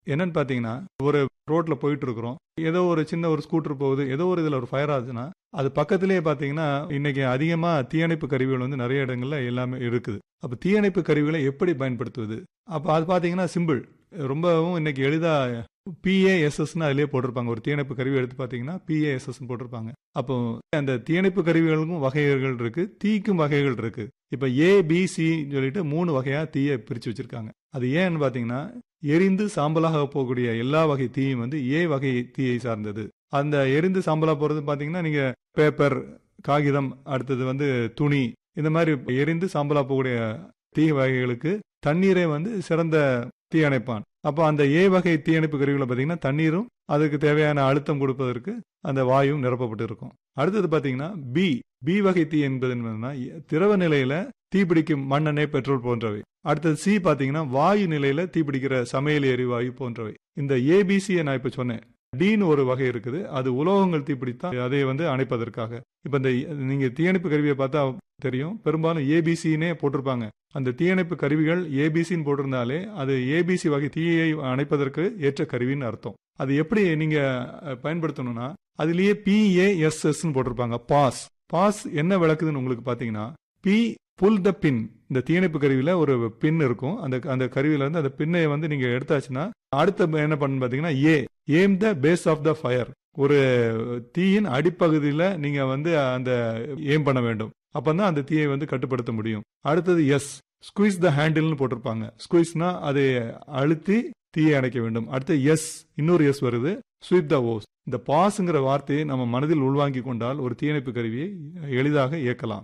என்னன்னு பார்த்தீங்கன்னா ஒரு ரோட்ல போயிட்டு இருக்கிறோம் ஏதோ ஒரு சின்ன ஒரு ஸ்கூட்டர் போகுது ஏதோ ஒரு இதில் ஒரு ஃபயர் ஆகுதுன்னா அது பக்கத்திலேயே பார்த்தீங்கன்னா இன்னைக்கு அதிகமாக தீயணைப்பு கருவிகள் வந்து நிறைய இடங்கள்ல எல்லாமே இருக்குது அப்போ தீயணைப்பு கருவிகளை எப்படி பயன்படுத்துவது அப்போ அது பார்த்தீங்கன்னா சிம்பிள் ரொம்பவும் இன்னைக்கு எளிதாக பிஏஎஸ்எஸ்னு அதிலே போட்டிருப்பாங்க ஒரு தீயணைப்பு கருவி எடுத்து பார்த்தீங்கன்னா பிஏஎஸ்எஸ் போட்டிருப்பாங்க அப்போ அந்த தீயணைப்பு கருவிகளுக்கும் வகைகள் இருக்கு தீக்கும் வகைகள் இருக்கு இப்போ ஏ பி சி சொல்லிட்டு மூணு வகையா தீயை பிரிச்சு வச்சிருக்காங்க அது ஏன்னு பார்த்தீங்கன்னா எரிந்து சாம்பலாக போகக்கூடிய எல்லா வகை தீயும் வந்து ஏ வகை தீயை சார்ந்தது அந்த எரிந்து சாம்பலா போறது பார்த்தீங்கன்னா நீங்க பேப்பர் காகிதம் அடுத்தது வந்து துணி இந்த மாதிரி எரிந்து சாம்பலா போகக்கூடிய தீ வகைகளுக்கு தண்ணீரே வந்து சிறந்த தீ அணைப்பான் அப்போ அந்த ஏ வகை தீயணைப்பு கருவிகளை பார்த்தீங்கன்னா தண்ணீரும் அதுக்கு தேவையான அழுத்தம் கொடுப்பதற்கு அந்த வாயும் நிரப்பப்பட்டு இருக்கும் அடுத்தது பார்த்தீங்கன்னா பி பி வகை தீ என்பது என்னன்னா திரவ நிலையில தீப்பிடிக்கும் மண்ணெண்ணெய் பெட்ரோல் போன்றவை அடுத்தது சி பார்த்தீங்கன்னா வாயு நிலையில தீப்பிடிக்கிற சமையல் எரிவாயு போன்றவை இந்த ஏபிசியை நான் இப்ப சொன்னேன் டீன்னு ஒரு வகை இருக்குது அது உலோகங்கள் தீப்பிடித்தா அதை வந்து அணைப்பதற்காக இப்ப இந்த நீங்க தீயணைப்பு கருவியை பார்த்தா தெரியும் பெரும்பாலும் ஏபிசின்னே போட்டிருப்பாங்க அந்த தீயணைப்பு கருவிகள் ஏபிசின்னு போட்டிருந்தாலே அது ஏபிசி வகை தீயை அணைப்பதற்கு ஏற்ற கருவின்னு அர்த்தம் அது எப்படி நீங்க பயன்படுத்தணும்னா அதுலயே பிஏஎஸ்எஸ் போட்டிருப்பாங்க பாஸ் பாஸ் என்ன விளக்குதுன்னு உங்களுக்கு பாத்தீங்கன்னா பி புல் த பின் இந்த தீயணைப்பு கருவியில ஒரு பின் இருக்கும் அந்த அந்த கருவியில இருந்து அந்த பின்னை வந்து நீங்க எடுத்தாச்சுன்னா அடுத்த என்ன பண்ணு பாத்தீங்கன்னா a aim the base of the fire ஒரு தீயின் அடிப்பகுதியில நீங்க வந்து அந்த ஏம் பண்ண வேண்டும் அப்பதான் அந்த தீயை வந்து கட்டுப்படுத்த முடியும் அடுத்தது எஸ் ஸ்குயிஸ் த ஹேண்டில்னு போட்டிருப்பாங்க ஸ்குயிஸ்னா அதை அழுத்தி தீயை அணைக்க வேண்டும் அடுத்து எஸ் இன்னொரு எஸ் வருது ஸ்வீப் த ஓஸ் இந்த பாஸ்ங்கிற வார்த்தையை நம்ம மனதில் உள்வாங்கி கொண்டால் ஒரு தீயணைப்பு கருவியை எளிதாக இயக்கலாம்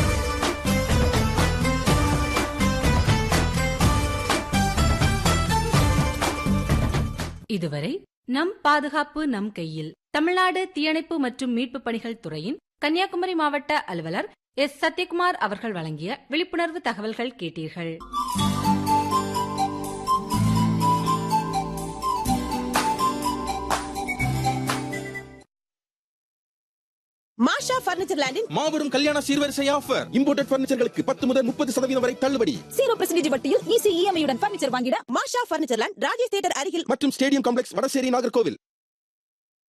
இதுவரை நம் பாதுகாப்பு நம் கையில் தமிழ்நாடு தீயணைப்பு மற்றும் மீட்பு பணிகள் துறையின் கன்னியாகுமரி மாவட்ட அலுவலர் எஸ் சத்யகுமார் அவர்கள் வழங்கிய விழிப்புணர்வு தகவல்கள் கேட்டீர்கள் மாஷா பர்னிச்சர் லேண்டின் மாபெரும் கல்யாண சீர்வரிசை ஆஃபர் இம்போர்ட்டட் பர்னிச்சர்களுக்கு பத்து முதல் முப்பது சதவீதம் வரை தள்ளுபடி ஜீரோ பெர்சன்டேஜ் வட்டியில் ஈஸி இஎம்ஐ உடன் பர்னிச்சர் வாங்கிட Masha furniture land Rajesh theatre அருகில் மற்றும் ஸ்டேடியம் காம்ப்ளெக்ஸ் வடசேரி நாகர்கோவில்